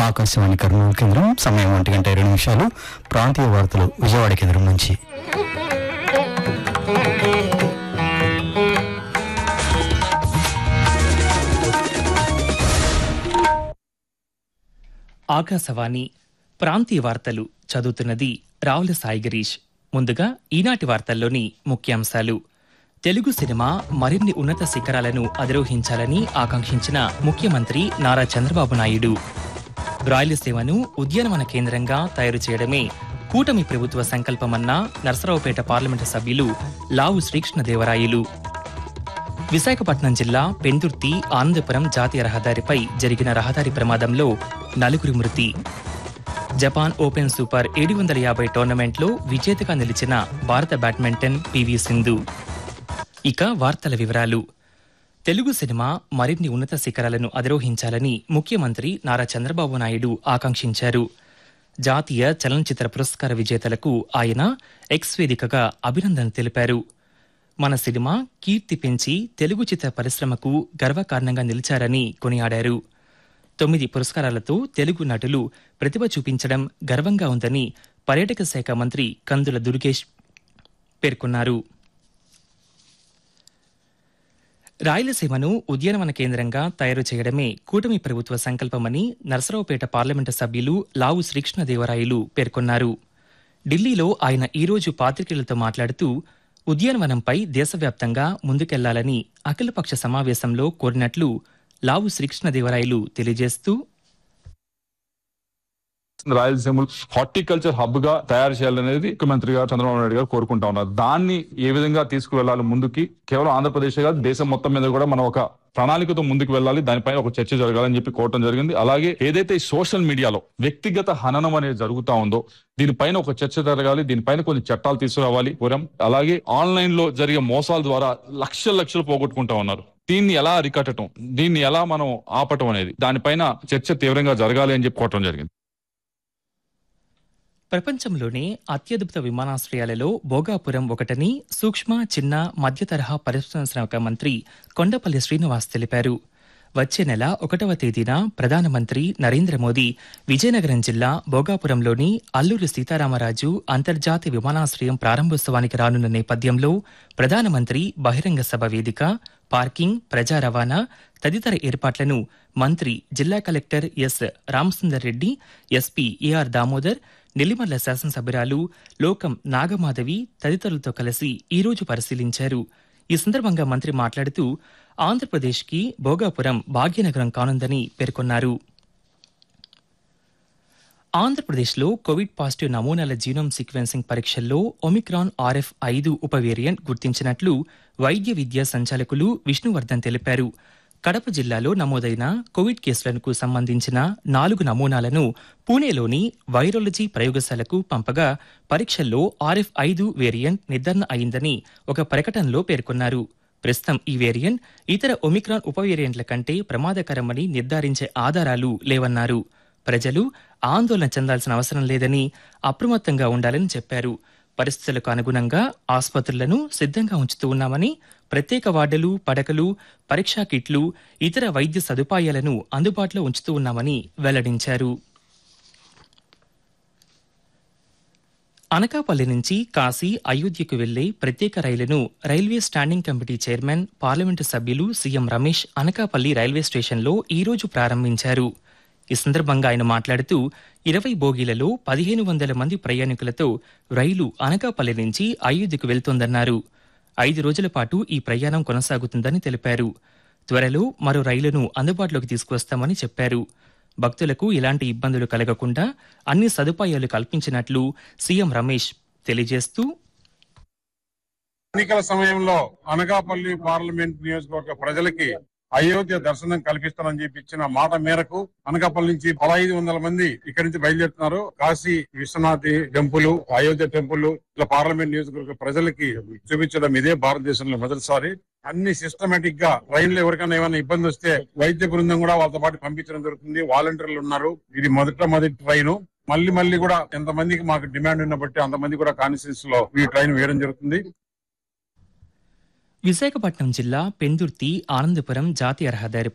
ఆకాశవాణి కర్నూలు కేంద్రం సమయం ఒంటి గంట ఇరవై నిమిషాలు ప్రాంతీయ వార్తలు విజయవాడ కేంద్రం నుంచి ఆకాశవాణి ప్రాంతీయ వార్తలు చదువుతున్నది రావుల సాయి గిరీష్ ముందుగా ఈనాటి వార్తల్లోని ముఖ్యాంశాలు తెలుగు సినిమా మరిన్ని ఉన్నత శిఖరాలను అధిరోహించాలని ఆకాంక్షించిన ముఖ్యమంత్రి నారా చంద్రబాబు నాయుడు రాయలసీమను ఉద్యానవన కేంద్రంగా తయారు చేయడమే కూటమి ప్రభుత్వ సంకల్పమన్న నరసరావుపేట పార్లమెంటు సభ్యులు లావు శ్రీకృష్ణదేవరాయలు విశాఖపట్నం జిల్లా పెందుర్తి ఆనందపురం జాతీయ రహదారిపై జరిగిన రహదారి ప్రమాదంలో నలుగురు మృతి జపాన్ ఓపెన్ సూపర్ ఏడు వందల యాభై టోర్నమెంట్లో విజేతగా నిలిచిన భారత బ్యాడ్మింటన్ పివి సింధు ఇక వార్తల వివరాలు తెలుగు సినిమా మరిన్ని ఉన్నత శిఖరాలను అధిరోహించాలని ముఖ్యమంత్రి నారా చంద్రబాబు నాయుడు ఆకాంక్షించారు జాతీయ చలనచిత్ర పురస్కార విజేతలకు ఆయన ఎక్స్ వేదికగా అభినందనలు తెలిపారు మన సినిమా కీర్తి పెంచి తెలుగు చిత్ర పరిశ్రమకు గర్వకారణంగా నిలిచారని కొనియాడారు తొమ్మిది పురస్కారాలతో తెలుగు నటులు ప్రతిభ చూపించడం గర్వంగా ఉందని పర్యాటక శాఖ మంత్రి కందుల దుర్గేష్ పేర్కొన్నారు రాయలసీమను ఉద్యానవన కేంద్రంగా తయారు చేయడమే కూటమి ప్రభుత్వ సంకల్పమని నరసరావుపేట పార్లమెంటు సభ్యులు లావు శ్రీకృష్ణదేవరాయలు పేర్కొన్నారు ఢిల్లీలో ఆయన ఈరోజు పాత్రికేయులతో మాట్లాడుతూ ఉద్యానవనంపై దేశవ్యాప్తంగా ముందుకెళ్లాలని అఖిలపక్ష సమావేశంలో కోరినట్లు లావు శ్రీకృష్ణదేవరాయలు తెలియజేస్తూ రాయలసీమ హార్టికల్చర్ హబ్ గా తయారు చేయాలనేది ముఖ్యమంత్రి గారు చంద్రబాబు నాయుడు గారు కోరుకుంటా ఉన్నారు దాన్ని ఏ విధంగా తీసుకువెళ్ళాలి ముందుకి కేవలం ఆంధ్రప్రదేశ్ కాదు దేశం మొత్తం మీద కూడా మనం ఒక ప్రణాళికతో ముందుకు వెళ్ళాలి దానిపైన ఒక చర్చ జరగాలని చెప్పి కోరటం జరిగింది అలాగే ఏదైతే ఈ సోషల్ మీడియాలో వ్యక్తిగత హననం అనేది జరుగుతా ఉందో దీనిపైన ఒక చర్చ జరగాలి దీనిపైన కొన్ని చట్టాలు తీసుకురావాలి పురం అలాగే ఆన్లైన్ లో జరిగే మోసాల ద్వారా లక్షల లక్షలు పోగొట్టుకుంటా ఉన్నారు దీన్ని ఎలా అరికట్టడం దీన్ని ఎలా మనం ఆపటం అనేది దానిపైన చర్చ తీవ్రంగా జరగాలి అని చెప్పి కోరటం జరిగింది ప్రపంచంలోనే అత్యద్భుత విమానాశ్రయాలలో భోగాపురం ఒకటని సూక్ష్మ చిన్న మధ్య తరహా పరిశ్రమ మంత్రి కొండపల్లి శ్రీనివాస్ తెలిపారు వచ్చే నెల ఒకటవ తేదీన ప్రధానమంత్రి నరేంద్ర మోదీ విజయనగరం జిల్లా భోగాపురంలోని అల్లూరి సీతారామరాజు అంతర్జాతీయ విమానాశ్రయం ప్రారంభోత్సవానికి రానున్న నేపథ్యంలో ప్రధానమంత్రి బహిరంగ సభ వేదిక పార్కింగ్ ప్రజా రవాణా తదితర ఏర్పాట్లను మంత్రి జిల్లా collector S Ramasundar Reddy SP AR Damodar Nellimarla శాసనసభ్యురాలు లోకం నాగమాధవి తదితరులతో కలిసి ఈరోజు పరిశీలించారు ఈ సందర్భంగా మంత్రి మాట్లాడుతూ ఆంధ్రప్రదేశ్కి భోగాపురం భాగ్యనగరం కానుందని పేర్కొన్నారు ఆంధ్రప్రదేశ్లో కోవిడ్ పాజిటివ్ నమూనాల జీనోమ్ సీక్వెన్సింగ్ పరీక్షల్లో ఒమిక్రాన్ ఆర్ఎఫ్ ఐదు ఉప వేరియంట్ గుర్తించినట్లు వైద్య విద్యా సంచాలకులు విష్ణువర్ధన్ తెలిపారు కడప జిల్లాలో నమోదైన కోవిడ్ కేసులకు సంబంధించిన నాలుగు నమూనాలను పూణేలోని వైరాలజీ ప్రయోగశాలకు పంపగా పరీక్షల్లో ఆర్ఎఫ్ ఐదు వేరియంట్ నిర్ధారణ అయిందని ఒక ప్రకటనలో పేర్కొన్నారు ప్రస్తుతం ఈ వేరియంట్ ఇతర ఒమిక్రాన్ ఉప వేరియంట్ల కంటే ప్రమాదకరమని నిర్ధారించే ఆధారాలు లేవన్నారు ప్రజలు ఆందోళన చెందాల్సిన అవసరం లేదని అప్రమత్తంగా ఉండాలని చెప్పారు పరిస్థితులకు అనుగుణంగా ఆసుపత్రులను సిద్ధంగా ఉంచుతూ ఉన్నామని ప్రత్యేక వార్డులు పడకలు పరీక్షా కిట్లు ఇతర వైద్య సదుపాయాలను అందుబాటులో ఉంచుతూ ఉన్నామని వెల్లడించారు అనకాపల్లి నుంచి కాశీ అయోధ్యకు వెళ్లే ప్రత్యేక రైలును railway standing committee chairman parliament సభ్యులు సీఎం రమేష్ అనకాపల్లి రైల్వే స్టేషన్లో ఈరోజు ప్రారంభించారు ఈ సందర్భంగా ఆయన మాట్లాడుతూ ఇరవై బోగీలలో పదిహేను వందల మంది ప్రయాణికులతో రైలు అనకాపల్లి నుంచి అయోధ్యకు వెళ్తోందన్నారు ఐదు రోజుల పాటు ఈ ప్రయాణం కొనసాగుతుందని తెలిపారు త్వరలో మరో రైలును అందుబాటులోకి తీసుకువస్తామని చెప్పారు భక్తులకు ఎలాంటి ఇబ్బందులు కలగకుండా అన్ని సదుపాయాలు కల్పించినట్లు సీఎం రమేష్ తెలియజేస్తూ ఎన్నికల సమయంలో అనకాపల్లి పార్లమెంట్ నియోజకవర్గ ప్రజలకి అయోధ్య దర్శనం కల్పిస్తానని చెప్పి ఇచ్చిన మాట మేరకు అనకాపల్లి నుంచి పదహైదు వందల మంది ఇక్కడి నుంచి బయలుదేరుతున్నారు కాశీ విశ్వనాథ్ టెంపుల్ అయోధ్య టెంపుల్ ఇట్లా పార్లమెంట్ నియోజకవర్గ ప్రజలకి చూపించడం ఇదే భారతదేశంలో మొదటిసారి అన్ని సిస్టమేటిక్ గా ట్రైన్ లో ఎవరికైనా ఏమైనా ఇబ్బంది వస్తే వైద్య బృందం కూడా వాళ్ళతో పాటు పంపించడం జరుగుతుంది వాలంటీర్లు ఉన్నారు ఇది మొదట మొదటి ట్రైన్ మళ్ళీ మళ్ళీ కూడా ఎంతమందికి మాకు డిమాండ్ ఉన్న బట్టి అంతమంది కూడా కాన్స్టిట్యూన్స్ లో ఈ ట్రైన్ వేయడం జరుగుతుంది విశాఖపట్నం జిల్లా పెందుర్తి ఆనందపురం జాతీయ రహదారి